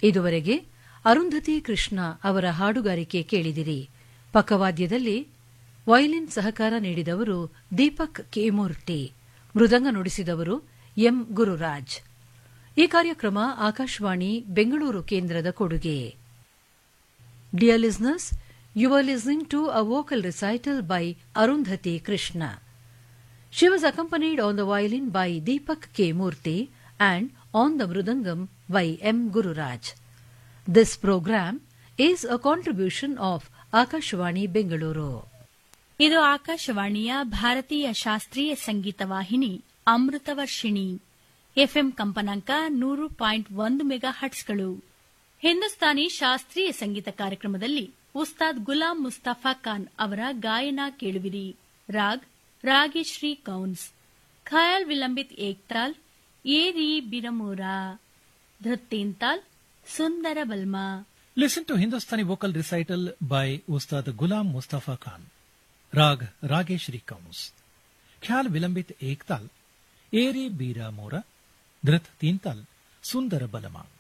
ಇದುವರೆಗೆ ಅರುಂಧತಿ ಕೃಷ್ಣ ಅವರ ಹಾಡುಗಾರಿಕೆ ಕೇಳಿದಿರಿ ಪಕ್ಕವಾದ್ಯದಲ್ಲಿ ವಯಲಿನ್ ಸಹಕಾರ ನೀಡಿದವರು ದೀಪಕ್ ಕೇಮೂರ್ತಿ ಮೃದಂಗ ನುಡಿಸಿದವರು ಎಂ ಗುರುರಾಜ್ ಈ ಕಾರ್ಯಕ್ರಮ ಆಕಾಶವಾಣಿ ಬೆಂಗಳೂರು ಕೇಂದ್ರದ ಕೊಡುಗೆ dear listeners you are listening to a vocal recital by Arundhati Krishna She was accompanied on the violin by Deepak K. Murthy and on the mridangam by M. Gururaj. This program is a contribution of Akashvani Bengaluru. ಇದು ಆಕಾಶವಾಣಿಯ ಭಾರತೀಯ ಶಾಸ್ತ್ರೀಯ ಸಂಗೀತ ವಾಹಿನಿ Amritavarshini FM ಕಂಪನಾಂಕ ನೂರು point ಒಂದು mega ಹಟ್ಸ್ಗಳು Hindustani ಶಾಸ್ತ್ರೀಯ ಸಂಗೀತ ಕಾರ್ಯಕ್ರಮದಲ್ಲಿ ಉಸ್ತಾದ್ ಗುಲಾಂ ಮುಸ್ತಫಾ ಖಾನ್ ಅವರ ಗಾಯನ ಕೇಳುವಿರಿ ರಾಗ್ ರಾಗೇಶ್ರೀ ಕೌನ್ಸ್ ಖಯಾಲ್ ವಿಲಂಬಿತ್ ಏಕ್ತಾಲ್ ಏರಿ ಬಿರಮೂರಾ ಧೃತ್ತೇಂತಾಲ್ ಸುಂದರ ಬಲ್ಮಾ Listen to Hindustani vocal recital by Ustad Ghulam Mustafa Khan. Rag Rageshri Kaus. Khyal Vilambit Ektal. Eri Bira Mora. Dhrit Tintal. Sundara Balama.